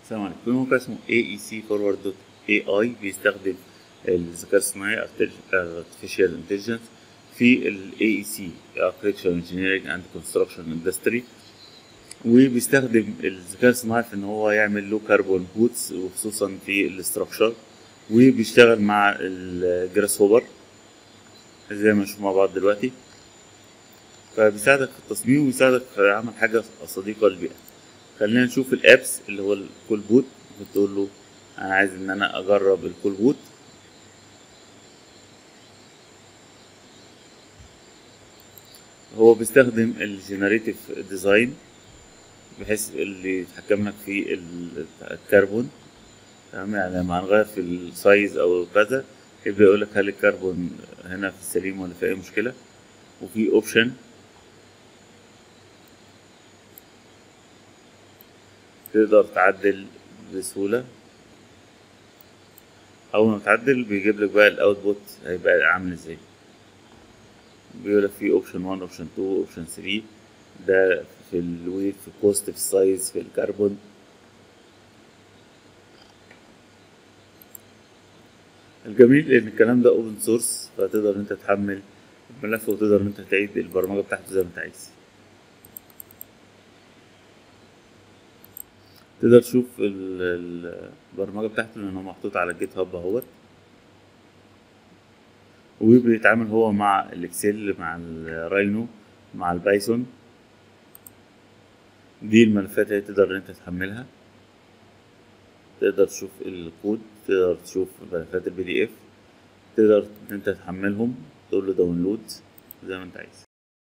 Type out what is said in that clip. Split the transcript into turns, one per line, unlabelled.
السلام عليكم في موقع اسمه AEC Forward دوت AI بيستخدم الذكاء الصناعي Artificial Intelligence في ال AEC Architecture Engineering and Construction Industry وبيستخدم الذكاء الصناعي في ان هو يعمل له كربون بوتس وخصوصا في الاستراكشر وبيشتغل مع الجراس هوبر زي ما نشوف مع بعض دلوقتي فبيساعدك في التصميم وبيساعدك في عمل حاجة صديقة للبيئة خلينا نشوف الابس اللي هو الكول بوت بتقول له انا عايز ان انا اجرب الكول بوت هو بيستخدم الجنريتيف ديزاين بحيث اللي يتحكم لك في الكربون تمام يعني لما هنغير في السايز او كذا يبدأ يقول لك هل الكربون هنا في السليم ولا في اي مشكلة وفي اوبشن تقدر تعدل بسهولة أول ما تعدل بيجيب لك بقى الأوتبوت هيبقى عامل ازاي بيقول لك في اوبشن 1 اوبشن 2 اوبشن 3 ده في الويت في الكوست في السايز في الكربون الجميل ان الكلام ده اوبن سورس فتقدر انت تحمل الملف وتقدر انت تعيد البرمجة بتاعته زي ما انت عايز تقدر تشوف البرمجة بتاعته لأنه محطوط على الجيت هاب اهوت وبيتعامل هو مع الاكسل مع الراينو مع البايثون دي الملفات اللي تقدر انت تحملها تقدر تشوف الكود تقدر تشوف ملفات البي دي اف تقدر انت تحملهم تقول له داونلود زي ما انت عايز